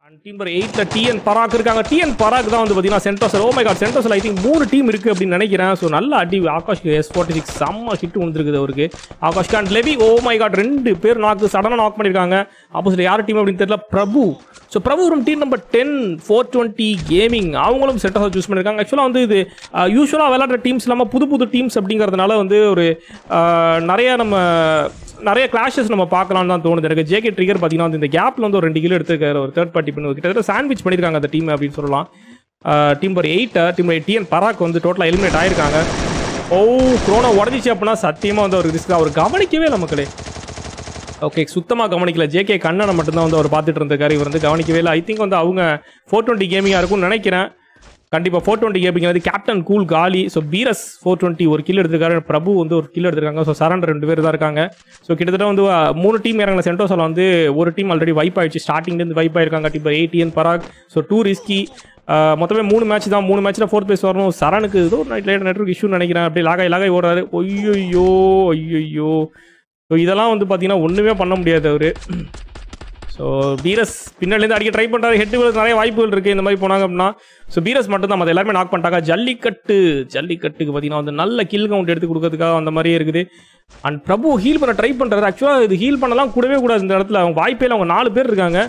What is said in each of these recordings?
team number எயிட்ல TN பராக் இருக்காங்க டிஎன் பராக் தான் வந்து பார்த்தீங்கன்னா சென்டோசல் ஓ மை காட் சென்டோசல் ஐ திங்க் மூணு டீம் இருக்கு அப்படின்னு நினைக்கிறேன் ஸோ நல்ல அடி ஆகாஷ் எஸ் ஃபார்ட்டி சிக்ஸ் செம்ம ஹிட் வந்துருக்குது அவருக்கு ஆகாஷ் கான் லெவி ஓ மை காட் ரெண்டு பேர் நாக்கு சடனாக நாக் பண்ணியிருக்காங்க ஆப்போசிட் யார் டீம் அப்படின்னு தெரியல Prabhu so Prabhu from team number ten four twenty gaming அவங்களும் சென்டோசல் சூஸ் பண்ணியிருக்காங்க ஆக்சுவலாக வந்து இது யூஸ்வலாக விளையாடுற டீம்ஸ் இல்லாமல் புது புது டீம்ஸ் அப்படிங்கிறதுனால வந்து ஒரு அஹ், நிறைய நம்ம நிறைய கிளாஷஸ் நம்ம பார்க்கலாம்னு தான் தோணுது எனக்கு ஜேகே ட்ரிகர் பார்த்தீங்கன்னா வந்து இந்த கேப்ல வந்து ஒரு ரெண்டு கிலோ எடுத்திருக்காரு ஒரு தேர்ட் பார்ட்டி பண்ணி கிட்டத்தட்ட சாண்ட்விச் பண்ணியிருக்காங்க அந்த டீம் அப்படின்னு சொல்லலாம் டீம் நம்பர் எயிட்டை டீம் டிஎன் பராக் வந்து டோட்டலாக எலிமினேட் ஆயிருக்காங்க ஓ குரோனா உடஞ்சிச்சு அப்படின்னா சத்தியமாக வந்து ஒரு ரிஸ்க் அவர் கவனிக்கவே இல்லை மக்களே ஓகே சுத்தமாக கவனிக்கல ஜேகே கண்ணனை மட்டும்தான் வந்து அவர் பார்த்துட்டு இருந்திருக்காரு இவர் வந்து கவனிக்கவே இல்லை ஐ திங்க் வந்து அவங்க ஃபோர் டுவெண்ட்டி கேமிங்காக இருக்கும்னு நினைக்கிறேன் கண்டிப்பாக ஃபோர் டுவெண்ட்டி கேமிங் வந்து கேப்டன் கூல் காலி ஸோ பீரஸ் ஃபோர் டுவெண்ட்டி ஒரு கில் எடுத்திருக்காரு பிரபு வந்து ஒரு கில் எடுத்திருக்காங்க ஸோ சரண்டர் ரெண்டு பேர் தான் இருக்காங்க ஸோ கிட்டத்தட்ட வந்து அஹ், மூணு டீம் இறங்கின சென்டோஸில் வந்து ஒரு டீம் ஆல்ரெடி வைப் ஆயிடுச்சு ஸ்டார்டிங்லேருந்து வைப் ஆயிருக்காங்க இப்போ எயிட்டிஎன் பராக் ஸோ டூ ரிஸ்கி மொத்தமே மூணு மேட்ச் தான் மூணு மேட்ச்சில் ஃபோர்த் பிளேஸ் வரணும் சரணுக்கு ஏதோ நைட் லைட் நெட்ஒர்க் இஷ்யூ நினைக்கிறேன் அப்படியே லாகாய் லாகாய் ஓடுறாரு ஒய்யோ ஐயோ ஸோ இதெல்லாம் வந்து பார்த்தீங்கன்னா ஒன்றுமே பண்ண முடியாது அவர் ஸோ பீரஸ் பின்னாடிலேருந்து அடிக்க ட்ரை பண்ணுறாரு ஹெட் நிறைய வாய்ப்புகள் இருக்குது இந்த மாதிரி போனாங்க அப்படின்னா ஸோ பீரஸ் மட்டும் தான் மற்ற எல்லாருமே நாக் பண்ணிட்டாங்க ஜல்லிக்கட்டு ஜல்லிக்கட்டுக்கு பார்த்தீங்கன்னா வந்து நல்ல கில் கவுண்ட் எடுத்து கொடுக்கறதுக்காக அந்த மாதிரியே இருக்குது அண்ட் பிரபு ஹீல் பண்ண ட்ரை பண்ணுறாரு ஆக்சுவலாக இது ஹீல் பண்ணலாம் கூடவே கூடாது இந்த இடத்துல அவங்க வாய்ப்பே இல்லை அவங்க நாலு பேர் இருக்காங்க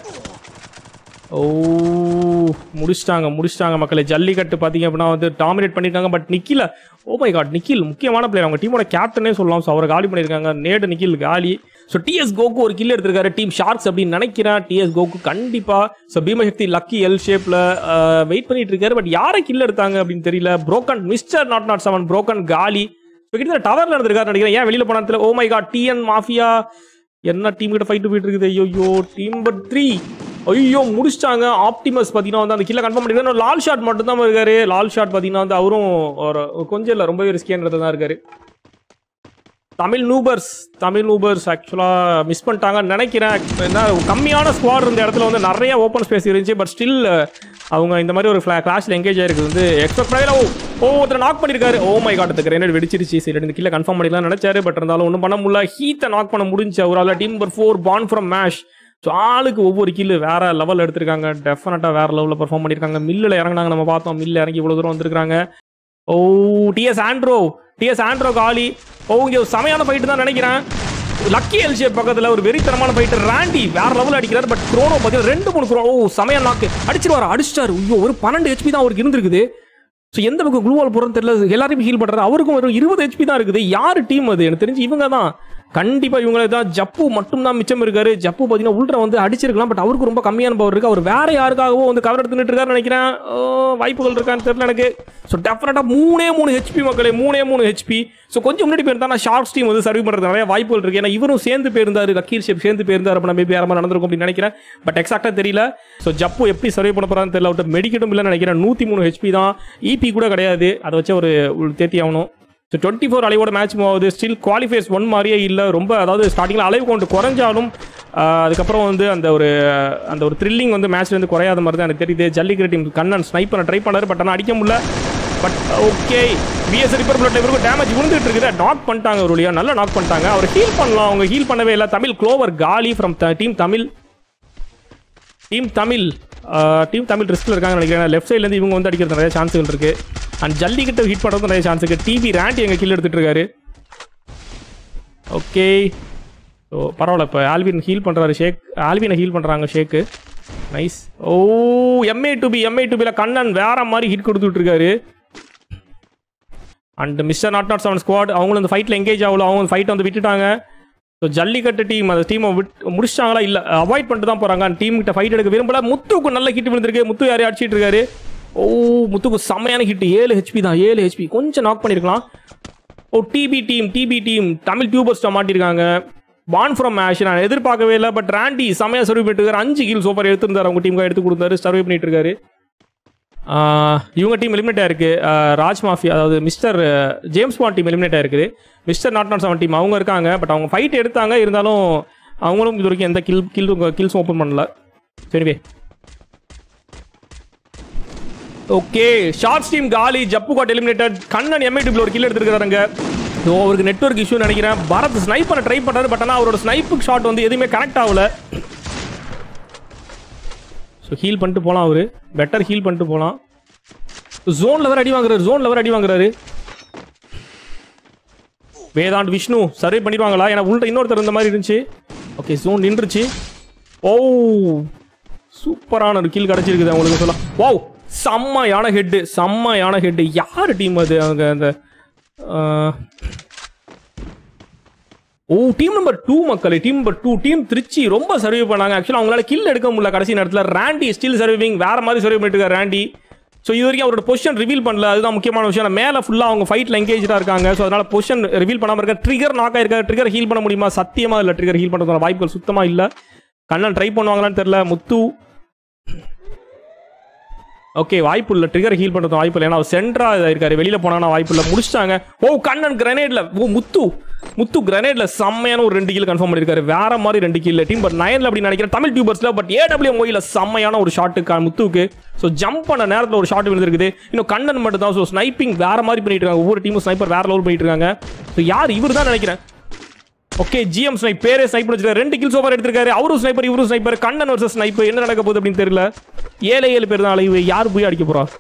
ஓ முடிச்சிட்டாங்க முடிச்சிட்டாங்க மக்களே ஜல்லிக்கட்டு பார்த்தீங்க அப்படின்னா வந்து டாமினேட் பண்ணியிருக்காங்க பட் நிக்கில ஓ மை காட் நிக்கில் முக்கியமான பிளேயர் அவங்க டீமோட கேப்டனே சொல்லலாம் ஸோ அவரை காலி பண்ணியிருக்காங்க நேடு நிக்கில் காலி ஸோ டிஎஸ் கோகு ஒரு கில் எடுத்திருக்காரு டீம் ஷார்க்ஸ் அப்படின்னு நினைக்கிறேன் டிஎஸ் கோகு கண்டிப்பாக ஸோ பீமசக்தி லக்கி எல் ஷேப்பில் வெயிட் பண்ணிட்டு இருக்காரு பட் யாரை கில் எடுத்தாங்க அப்படின்னு தெரியல broken mister not not seven broken காலி இப்போ கிட்டத்தட்ட டவரில் இருந்திருக்காரு நினைக்கிறேன் ஏன் வெளியில் போனா தெரியல oh my god TN mafia என்ன டீம் கிட்ட ஃபைட் போயிட்டு இருக்குது ஐயோ டீம் நம்பர் த்ரீ ஐயோ முடிச்சிட்டாங்க ஆப்டிமஸ் பார்த்தீங்கன்னா வந்து அந்த கில்ல கன்ஃபார்ம் பண்ணிருக்காரு லால் ஷாட் மட்டும் தான் இருக்காரு லால் ஷாட் பார்த்தீங்கன்னா வந்து அவரும் ஒரு கொஞ்சம் இல்லை ரொம்பவே ரிஸ்கியானது தான் இருக்காரு தமிழ் நூபர்ஸ் தமிழ் நூபர்ஸ் ஆக்சுவலாக மிஸ் பண்ணிட்டாங்கன்னு நினைக்கிறேன் என்ன கம்மியான ஸ்குவாட் இருந்த இடத்துல வந்து நிறைய ஓப்பன் ஸ்பேஸ் இருந்துச்சு பட் ஸ்டில் அவங்க இந்த மாதிரி ஒரு கிளாஸில் எங்கேஜ் ஆயிருக்கு வந்து எக்ஸ்பெக்ட் பண்ணல ஓ ஓ ஒருத்தர் நாக் பண்ணியிருக்காரு ஓ மை காட் கிரேனட் வெடிச்சிருச்சு சரி இந்த கீழே கன்ஃபார்ம் பண்ணிக்கலாம் நினைச்சாரு பட் இருந்தாலும் ஒன்றும் பண்ண முடியல ஹீத்தை நாக் பண்ண முடிஞ்சு அவரால் டீம் நம்பர் ஃபோர் பான் ஃப்ரம் மேஷ் ஸோ ஆளுக்கு ஒவ்வொரு கில்லு வேற லெவல் எடுத்திருக்காங்க டெஃபினட்டாக வேற லெவலில் பெர்ஃபார்ம் பண்ணியிருக்காங்க மில்லில் இறங்குனாங்க நம்ம பார்த்தோம் மில்ல இறங்கி இவ்வளோ தூரம் வந்திருக்காங்க ஓ டிஎஸ் ஆண்ட்ரோ டிஎஸ் ஆண்ட்ரோ காலி ஓ இங்கே ஒரு செமையான ஃபைட்டு தான் நினைக்கிறேன் லக்கி எல் ஷேப் பக்கத்தில் ஒரு வெறித்தனமான ஃபைட்டர் ராண்டி வேற லெவல் அடிக்கிறார் பட் குரோனோ பார்த்தீங்கன்னா ரெண்டு மூணு குரோ ஓ செமையா நாக்கு அடிச்சிருவாரு அடிச்சிட்டாரு ஐயோ ஒரு பன்னெண்டு ஹெச்பி தான் அவருக்கு இருந்திருக்குது ஸோ எந்த பக்கம் குளூவால் போகிறோன்னு தெரியல எல்லாரையும் ஹீல் பண்ணுறாரு அவருக்கும் வெறும் இருபது ஹெச்பி தான் இருக்குது யார் டீம் அது எனக்கு தெரிஞ்சு இவங்க தான் கண்டிப்பாக இவங்களே தான் ஜப்பு மட்டும் தான் மிச்சம் இருக்காரு ஜப்பு பார்த்தீங்கன்னா உள்ற வந்து அடிச்சிருக்கலாம் பட் அவருக்கு ரொம்ப கம்மியான பவர் இருக்கு அவர் வேற யாருக்காகவோ வந்து கவர் எடுத்துட்டு இருக்காரு நினைக்கிறேன் ஓ, வாய்ப்புகள் இருக்கான்னு தெரியல எனக்கு ஸோ டெஃபினட்டாக மூணே மூணு ஹெச்பி மக்களே மூணே மூணு ஹெச்பி ஸோ கொஞ்சம் முன்னாடி போயிருந்தா நான் ஷார்ட்ஸ் டீம் வந்து சர்வ் பண்ணுறது நிறைய வாய்ப்புகள் இருக்கு ஏன்னா இவரும் சேர்ந்து போயிருந்தாரு லக்கீர் ஷேப் சேர்ந்து போயிருந்தாரு அப்படின்னா மேபி யாரமா நடந்திருக்கும் அப்படின்னு நினைக்கிறேன் பட் எக்ஸாக்டாக தெரியல ஸோ ஜப்பு எப்படி சர்வே பண்ண போறான்னு தெரியல அவர்கிட்ட மெடிக்கெட்டும் இல்லைன்னு நினைக்கிறேன் நூற்றி மூணு ஹெச்பி தான் இபி கூட கிடையாது அதை வச்சு ஒரு ஒரு தேத்தி ஆகணும் ஸோ டுவெண்ட்டி ஃபோர் அலைவோட மேட்ச் ஆகுது ஸ்டில் குவாலிஃபைஸ் ஒன் மாதிரியே இல்லை ரொம்ப அதாவது ஸ்டார்டிங்கில் அலைவு கொண்டு குறைஞ்சாலும் ஆஹ், அதுக்கப்புறம் வந்து அந்த ஒரு அந்த ஒரு த்ரில்லிங் வந்து மேட்ச்ல இருந்து குறையாத மாதிரி தான் எனக்கு தெரியுது ஜல்லிக்கட்டு டீம் கண்ணன் ஸ்னைப் பண்ண ட்ரை பண்ணாரு பட் ஆனால் அடிக்க முடியல பட் ஓகே பிஎஸ் ரிப்பர் பிளட் இவருக்கு டேமேஜ் விழுந்துட்டு இருக்குது நாக் பண்ணிட்டாங்க ஒரு வழியா நல்லா நாக் பண்ணிட்டாங்க அவர் ஹீல் பண்ணலாம் அவங்க ஹீல் பண்ணவே இல்லை தமிழ் க்ளோவர் காலி from team Tamil team Tamil team Tamil ரிஸ்கில் இருக்காங்க நினைக்கிறேன் லெஃப்ட் சைட்லேருந்து இவங்க வந்து அடிக்கிறது நிறைய சான்ஸுகள் இருக்கு அண்ட் ஜல்லிக்கிட்ட ஹிட் பண்ணுறது நிறைய சான்ஸ் இருக்கு டிவி ரேண்டி எங்க கில் எடுத்துட்டு இருக்காரு ஓகே ஸோ பரவாயில்ல இப்போ ஆல்வின் ஹீல் பண்ணுறாரு ஷேக் ஆல்வினை ஹீல் பண்ணுறாங்க ஷேக்கு nice oh MA to B MA to பியில் கண்ணன் வேற மாதிரி ஹிட் கொடுத்துட்டு இருக்காரு and mister not not seven squad அவங்களும் இந்த ஃபைட்டில் எங்கேஜ் ஆகல அவங்க ஃபைட்டை வந்து விட்டுட்டாங்க ஸோ ஜல்லிக்கட்டு டீம் அந்த டீமை விட் முடிச்சிட்டாங்களா இல்லை அவாய்ட் பண்ணிட்டு தான் போகிறாங்க டீம் கிட்ட ஃபைட் எடுக்க விரும்பல முத்துக்கு நல்ல ஹிட் விழுந்திருக்கு முத்து யாரையும் அடிச்சிட்டு இருக்காரு ஓ முத்துக்கு செம்மையான ஹிட் ஏழு ஹெச்பி தான் ஏழு ஹெச்பி கொஞ்சம் நாக் பண்ணியிருக்கலாம் oh DP team DP team Tamil டியூபர்ஸ்ட்டை மாட்டிருக்காங்க பான் ஃப்ரம் மேஷ் நான் எதிர்பார்க்கவே இல்லை பட் ராண்டி செம்மையாக சர்வ் பண்ணிட்டு இருக்காரு அஞ்சு கில் சூப்பர் எடுத்திருந்தாரு அவங்க டீமுக்கு எடுத்து கொடுத்தாரு சர்வே பண்ணிட்டு இருக்காரு ஆஹ் இவங்க டீம் எலிமினேட் ஆயிருக்கு ஆஹ் ராஜ் மாஃபியா அதாவது mister James Bond team eliminate ஆயிருக்குது mister not not seven team அவங்க இருக்காங்க பட் அவங்க ஃபைட் எடுத்தாங்க இருந்தாலும் அவங்களும் இது வரைக்கும் எந்த கில் கில் கில்ஸும் ஓப்பன் பண்ணல சரிவே ஓகே ஷார்ட்ஸ் டீம் காலி ஜப்பு காட் எலிமினேட்டட் கண்ணன் எம்ஐ டீம்ல ஒரு கில் எடுத்துருக்காருங்க ஸோ அவருக்கு நெட்வொர்க் இஷ்யூ நினைக்கிறேன் பரத் ஸ்னைப் பண்ண ட்ரை பண்ணாரு பட் ஆனால் அவரோட ஸ்னைப்புக்கு ஷாட் வந்து எதுவுமே கனெக்ட் ஆகல ஸோ ஸோ ஹீல் பண்ணிட்டு போகலாம் அவரு பெட்டர் ஹீல் பண்ணிட்டு போகலாம் ஜோனில் வேற அடி வாங்குறாரு ஜோனில் வேற அடி வாங்குறாரு வேதாந்த் விஷ்ணு சர்வே பண்ணிடுவாங்களா ஏன்னா உள்ள இன்னொருத்தர் இந்த மாதிரி இருந்துச்சு ஓகே ஜோன் நின்றுச்சு ஓ சூப்பரான ஒரு கீழ் கிடச்சிருக்குது அவங்களுக்கு சொல்லலாம் ஓ செம்மையான ஹெட்டு செம்மையான ஹெட்டு யார் டீம் அது அவங்க அந்த ஆஹ், ஓ டீம் நம்பர் டூ மக்களே team number two team Trichy ரொம்ப சர்வே பண்ணாங்க ஆக்சுவலாக அவங்களால கில் எடுக்க முடியல கடைசி நேரத்தில் ராண்டி ஸ்டில் சர்விங் வேற மாதிரி சர்வே பண்ணிட்டு இருக்காரு ராண்டி ஸோ இது வரைக்கும் அவரோட பொசிஷன் ரிவீல் பண்ணல அதுதான் முக்கியமான விஷயம் மேலே ஃபுல்லாக அவங்க ஃபைட்டில் எங்கேஜாக இருக்காங்க ஸோ அதனால பொசிஷன் ரிவீல் பண்ணாமல் இருக்க ட்ரிகர் நாக் ஆயிருக்காரு ட்ரிகர் ஹீல் பண்ண முடியுமா சத்தியமாக இல்லை ட்ரிகர் ஹீல் பண்ணுறதுக்கான வாய்ப்புகள் சுத்தமாக இல்லை கண்ணன் ட்ரை பண்ணுவாங்களான்னு தெரியல முத்து ஓகே வாய்ப்பு இல்லை ட்ரிகர் ஹீல் பண்ணுறது வாய்ப்பு இல்லை ஏன்னா அவர் சென்ட்ரா இருக்காரு வெளியில போனாங்கன்னா வாய்ப்பு இல்லை முடிச்சிட்டாங்க ஓ கண்ணன் கிரனேட்ல ஓ முத்து முத்து கிரனேட்ல செம்மையான ஒரு ரெண்டு கீழ் கன்ஃபார்ம் பண்ணிருக்காரு வேற மாதிரி ரெண்டு கீழ் டீம் பட் நயன்ல அப்படி நினைக்கிறேன் தமிழ் டியூபர்ஸ்ல பட் ஏடபிள்யூ மொழியில செம்மையான ஒரு ஷாட்டு முத்துவுக்கு ஸோ ஜம்ப் பண்ண நேரத்தில் ஒரு ஷாட் விழுந்திருக்குது இன்னும் கண்ணன் மட்டும் தான் ஸோ ஸ்னைப்பிங் வேற மாதிரி பண்ணிட்டு இருக்காங்க ஒவ்வொரு டீமும் ஸ்னைப்பர் வேற லெவல் பண்ணிட்டு இருக்காங்க ஸோ யார் இவர் தான் நினைக்கிறேன் ஓகே ஜிஎம் ஸ்னைப் பேரே ஸ்னைப்பர் வச்சிருக்காரு ரெண்டு கில்ஸ் ஓவர் எடுத்திருக்காரு அவரும் ஸ்னைப்பர் இவரும் ஸ்னைப்பர் கண்ணன் வர்சஸ் ஸ்னைப்பர் என்ன நடக்க போகுது அப்படின்னு தெரியல ஏழு ஏழு பேர் தான் அலைவு யார் போய் அடிக்க போறா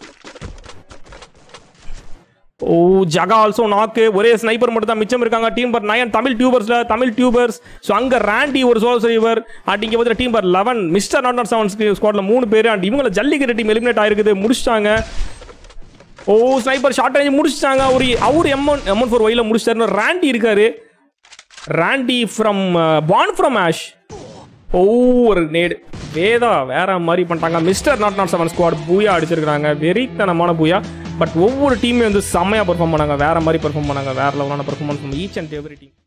ஓ ஜகா ஆல்சோ நாக்கு ஒரே ஸ்னைப்பர் மட்டும் தான் மிச்சம் இருக்காங்க டீம் பர் நயன் தமிழ் டியூபர்ஸ்ல தமிழ் டியூபர்ஸ் ஸோ அங்க ராண்டி ஒரு சோல் சைவர் அண்ட் இங்க வந்து team four eleven mister not not seven ஸ்குவாட்ல மூணு பேர் அண்ட் இவங்கள ஜல்லிக்கட்டு டீம் எலிமினேட் ஆயிருக்குது முடிச்சிட்டாங்க ஓ ஸ்னைப்பர் ஷார்ட் ரேஞ்ச் முடிச்சிட்டாங்க ஒரு அவர் எம்என் எம்என் ஃபோர் ஒயில முடிச்சிட்டாரு ராண்டி இருக்காரு Randy from pan from ash oh ஒரு நேடு வேதா வேற மாதிரி பண்ணிட்டாங்க mister not not seven squad booyah அடிச்சிருக்காங்க வெறித்தனமான பூயா பட் ஒவ்வொரு டீமே வந்து செம்மையாக பெர்ஃபார்ம் பண்ணாங்க வேற மாதிரி பெர்ஃபார்ம் பண்ணாங்க வேற லெவலான performance each and every team